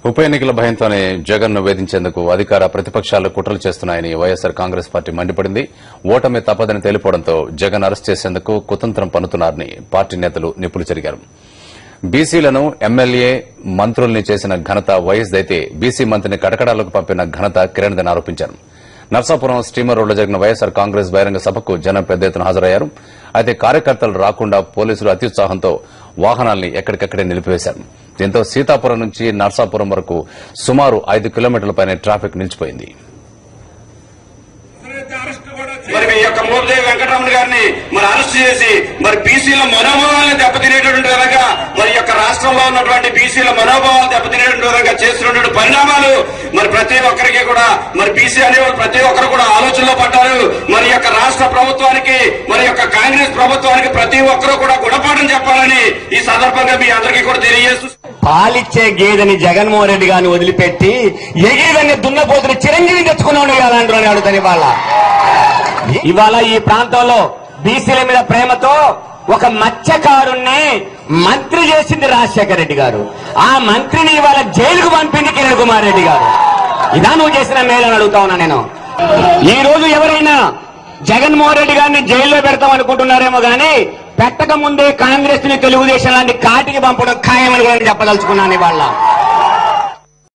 ఉప ఎన్నికల భయంతోనే జగన్ ను వేధించేందుకు అధికార ప్రతిపక్షాలు కుట్రలు చేస్తున్నాయని వైఎస్సార్ కాంగ్రెస్ పార్టీ మండిపడింది ఓటమి తప్పదని తేలిపోవడంతో జగన్ అరెస్ట్ చేసేందుకు కుతంత్రం పన్నుతున్నారని పార్టీ నేతలు నిప్పులు చెరిగారు బీసీలను ఎమ్మెల్యే మంత్రుల్ని చేసిన ఘనత వైఎస్ అయితే బీసీ మంత్రిని కటకడాలకు పంపిన ఘనత కిరణ్ అని ఆరోపించారు నర్సాపురం స్టీమర్ రోడ్లో జరిగిన వైఎస్సార్ కాంగ్రెస్ బహిరంగ సభకు జనం పెద్ద ఎత్తున హాజరయ్యారు అయితే కార్యకర్తలు రాకుండా పోలీసులు అత్యుత్సాహంతో వాహనాల్ని ఎక్కడికక్కడే నిలిపివేశారు దీంతో సీతాపురం నుంచి నర్సాపురం వరకు సుమారు ఐదు కిలోమీటర్ల పైన ట్రాఫిక్ నిలిచిపోయింది మరి ఈ యొక్క మూర్తి వెంకటరమణ గారిని మరి అరెస్ట్ చేసి మరి బీసీల మనోభావాలను దెబ్బతినేటువంటి విధంగా మరి ఈ యొక్క రాష్ట్రంలో ఉన్నటువంటి బీసీల మనోభావాలు దెబ్బతినేటువంటి విధంగా చేస్తున్నటువంటి పరిణామాలు మరి ప్రతి ఒక్కరికి కూడా మరి బీసీ అనేవాళ్ళు ప్రతి ఒక్కరు కూడా ఆలోచనలో పడ్డారు మరి ఈ యొక్క రాష్ట్ర ప్రభుత్వానికి మరి ఈ యొక్క కాంగ్రెస్ ప్రభుత్వానికి ప్రతి ఒక్కరూ కూడా గుణపాఠం చెప్పాలని ఈ సందర్భంగా మీ అందరికీ కూడా తెలియజేస్తూ పాలిచ్చే గేదెని జగన్మోహన్ రెడ్డి గారిని వదిలిపెట్టి ఎగిరిదన్ని దున్నపోతుని చిరంజీవి తెచ్చుకున్నాడు ఇవాళ అడుగుతాను ఇవాళ ఇవాళ ఈ ప్రాంతంలో బీసీల మీద ప్రేమతో ఒక మత్స్యకారుణ్ణి మంత్రి చేసింది రాజశేఖర రెడ్డి గారు ఆ మంత్రిని ఇవాళ జైలుకు పంపింది కిరణ్ కుమార్ రెడ్డి గారు ఇదా నువ్వు చేసిన మేలని అడుగుతా ఉన్నా నేను ఈ రోజు ఎవరైనా జగన్మోహన్ రెడ్డి గారిని జైల్లో పెడతాం అనుకుంటున్నారేమో గానీ పెట్టక ముందే కాంగ్రెస్ ని తెలుగుదేశం లాంటి కాటికి పంపడం ఖాయమని కూడా నేను చెప్పదలుచుకున్నాను ఇవాళ